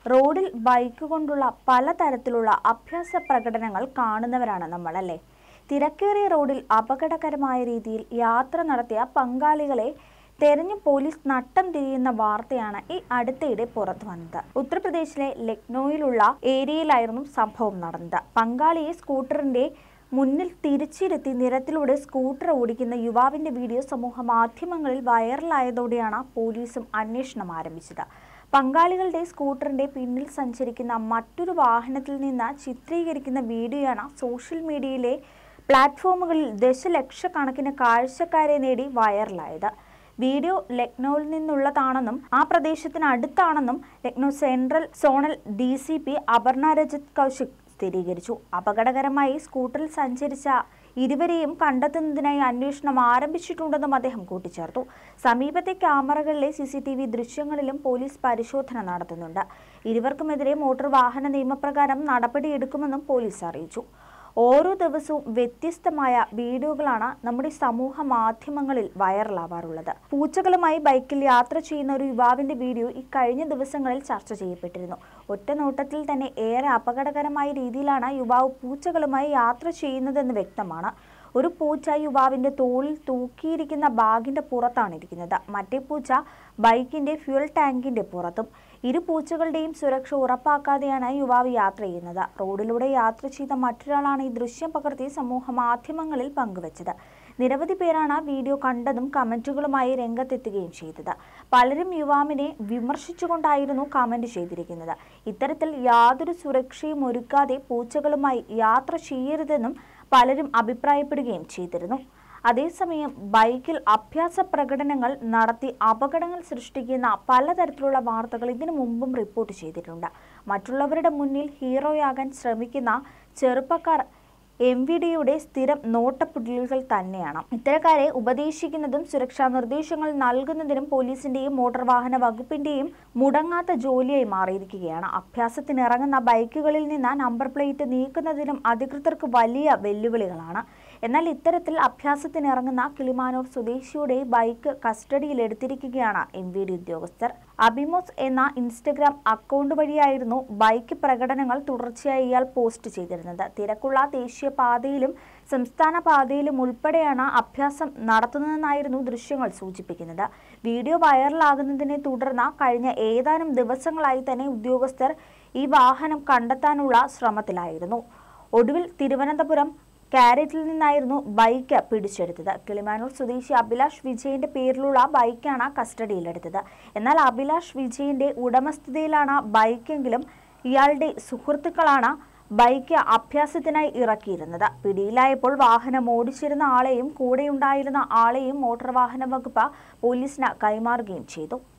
റോഡിൽ ബൈക്ക് കൊണ്ടുള്ള പലതരത്തിലുള്ള അഭ്യാസ പ്രകടനങ്ങൾ കാണുന്നവരാണ് നമ്മളല്ലേ തിരക്കേറിയ റോഡിൽ അപകടകരമായ രീതിയിൽ യാത്ര നടത്തിയ പങ്കാളികളെ തെരഞ്ഞു പോലീസ് നട്ടം തിരിയുന്ന വാർത്തയാണ് ഈ അടുത്തിടെ പുറത്തു വന്നത് ഉത്തർപ്രദേശിലെ ലക്നൌയിലുള്ള ഏരിയയിലായിരുന്നു സംഭവം നടന്നത് പങ്കാളിയെ സ്കൂട്ടറിന്റെ മുന്നിൽ തിരിച്ചിരുത്തി നിരത്തിലൂടെ സ്കൂട്ടർ ഓടിക്കുന്ന യുവാവിന്റെ വീഡിയോ സമൂഹ മാധ്യമങ്ങളിൽ വൈറലായതോടെയാണ് പോലീസും അന്വേഷണം ആരംഭിച്ചത് പങ്കാളികളുടെ സ്കൂട്ടറിന്റെ പിന്നിൽ സഞ്ചരിക്കുന്ന മറ്റൊരു വാഹനത്തിൽ നിന്ന് ചിത്രീകരിക്കുന്ന വീഡിയോയാണ് സോഷ്യൽ മീഡിയയിലെ പ്ലാറ്റ്ഫോമുകളിൽ ദശലക്ഷക്കണക്കിന് കാഴ്ചക്കാരെ നേടി വൈറലായത് വീഡിയോ ലക്നൌവിൽ നിന്നുള്ളതാണെന്നും ആ പ്രദേശത്തിന് അടുത്താണെന്നും Lucknow central zonal D C P Aparna Rajat Kaushik സ്ഥിരീകരിച്ചു അപകടകരമായി സ്കൂട്ടറിൽ സഞ്ചരിച്ച ഇരുവരെയും കണ്ടെത്തുന്നതിനായി അന്വേഷണം ആരംഭിച്ചിട്ടുണ്ടെന്നും അദ്ദേഹം കൂട്ടിച്ചേർത്തു സമീപത്തെ ക്യാമറകളിലെ സി സി ടി വി ദൃശ്യങ്ങളിലും പോലീസ് പരിശോധന നടത്തുന്നുണ്ട് ഇരുവർക്കുമെതിരെ മോട്ടോർ വാഹന നിയമപ്രകാരം നടപടിയെടുക്കുമെന്നും പോലീസ് അറിയിച്ചു ഓരോ ദിവസവും വ്യത്യസ്തമായ വീഡിയോകളാണ് നമ്മുടെ സമൂഹ മാധ്യമങ്ങളിൽ വൈറലാവാറുള്ളത് പൂച്ചകളുമായി ബൈക്കിൽ യാത്ര ചെയ്യുന്ന ഒരു യുവാവിന്റെ വീഡിയോ ഈ കഴിഞ്ഞ ദിവസങ്ങളിൽ ചർച്ച ചെയ്യപ്പെട്ടിരുന്നു ഒറ്റ നോട്ടത്തിൽ തന്നെ ഏറെ അപകടകരമായ രീതിയിലാണ് യുവാവ് പൂച്ചകളുമായി യാത്ര ചെയ്യുന്നതെന്ന് വ്യക്തമാണ് ഒരു പൂച്ച യുവാവിന്റെ തോളിൽ തൂക്കിയിരിക്കുന്ന ബാഗിന്റെ പുറത്താണ് ഇരിക്കുന്നത് മറ്റേ പൂച്ച ബൈക്കിന്റെ ഫ്യൂൽ ടാങ്കിന്റെ പുറത്തും ഇരു പൂച്ചകളുടെയും സുരക്ഷ ഉറപ്പാക്കാതെയാണ് യുവാവ് യാത്ര ചെയ്യുന്നത് റോഡിലൂടെ യാത്ര ചെയ്ത മറ്റൊരാളാണ് ഈ ദൃശ്യം പകർത്തി സമൂഹ മാധ്യമങ്ങളിൽ പങ്കുവച്ചത് നിരവധി പേരാണ് വീഡിയോ കണ്ടതും കമന്റുകളുമായി രംഗത്തെത്തുകയും ചെയ്തത് പലരും യുവാവിനെ വിമർശിച്ചുകൊണ്ടായിരുന്നു കമന്റ് ചെയ്തിരിക്കുന്നത് ഇത്തരത്തിൽ യാതൊരു സുരക്ഷയും ഒരുക്കാതെ പൂച്ചകളുമായി യാത്ര ചെയ്യരുതെന്നും പലരും അഭിപ്രായപ്പെടുകയും ചെയ്തിരുന്നു അതേസമയം ബൈക്കിൽ അഭ്യാസ പ്രകടനങ്ങൾ നടത്തി അപകടങ്ങൾ സൃഷ്ടിക്കുന്ന പലതരത്തിലുള്ള വാർത്തകൾ ഇതിനു മുമ്പും റിപ്പോർട്ട് ചെയ്തിട്ടുണ്ട് മറ്റുള്ളവരുടെ മുന്നിൽ ഹീറോയാകാൻ ശ്രമിക്കുന്ന ചെറുപ്പക്കാർ എം വി ഡിയുടെ സ്ഥിരം നോട്ടപ്പുള്ളികൾ തന്നെയാണ് ഇത്തരക്കാരെ ഉപദേശിക്കുന്നതും സുരക്ഷാ നിർദ്ദേശങ്ങൾ നൽകുന്നതിനും പോലീസിന്റെയും മോട്ടോർ വാഹന വകുപ്പിന്റെയും മുടങ്ങാത്ത ജോലിയായി മാറിയിരിക്കുകയാണ് അഭ്യാസത്തിനിറങ്ങുന്ന ബൈക്കുകളിൽ നിന്ന് നമ്പർ പ്ലേറ്റ് നീക്കുന്നതിനും അധികൃതർക്ക് വലിയ വെല്ലുവിളികളാണ് എന്നാൽ ഇത്തരത്തിൽ അഭ്യാസത്തിനിറങ്ങുന്ന കിളിമാനൂർ സ്വദേശിയുടെ ബൈക്ക് കസ്റ്റഡിയിലെടുത്തിരിക്കുകയാണ് എം വി ഡി ഉദ്യോഗസ്ഥർ അബിമോസ് എന്ന ഇൻസ്റ്റഗ്രാം അക്കൗണ്ട് വഴിയായിരുന്നു ബൈക്ക് പ്രകടനങ്ങൾ തുടർച്ചയായി ഇയാൾ പോസ്റ്റ് ചെയ്തിരുന്നത് തിരക്കുള്ള ദേശീയ പാതയിലും സംസ്ഥാന പാതയിലും ഉൾപ്പെടെയാണ് അഭ്യാസം നടത്തുന്നതെന്നായിരുന്നു ദൃശ്യങ്ങൾ സൂചിപ്പിക്കുന്നത് വീഡിയോ വൈറലാകുന്നതിനെ തുടർന്ന് കഴിഞ്ഞ ഏതാനും ദിവസങ്ങളായി തന്നെ ഉദ്യോഗസ്ഥർ ഈ വാഹനം കണ്ടെത്താനുള്ള ശ്രമത്തിലായിരുന്നു ഒടുവിൽ തിരുവനന്തപുരം കാരറ്റിൽ നിന്നായിരുന്നു ബൈക്ക് പിടിച്ചെടുത്തത് കിളിമാനൂർ സ്വദേശി അഭിലാഷ് വിജയന്റെ പേരിലുള്ള ബൈക്കാണ് കസ്റ്റഡിയിലെടുത്തത് എന്നാൽ അഭിലാഷ് വിജയന്റെ ഉടമസ്ഥതയിലാണ് ബൈക്കെങ്കിലും ഇയാളുടെ സുഹൃത്തുക്കളാണ് ബൈക്ക് അഭ്യാസത്തിനായി ഇറക്കിയിരുന്നത് പിടിയിലായപ്പോൾ വാഹനം ഓടിച്ചിരുന്ന ആളെയും കൂടെയുണ്ടായിരുന്ന ആളെയും മോട്ടോർ വാഹന വകുപ്പ് പോലീസിന് കൈമാറുകയും ചെയ്തു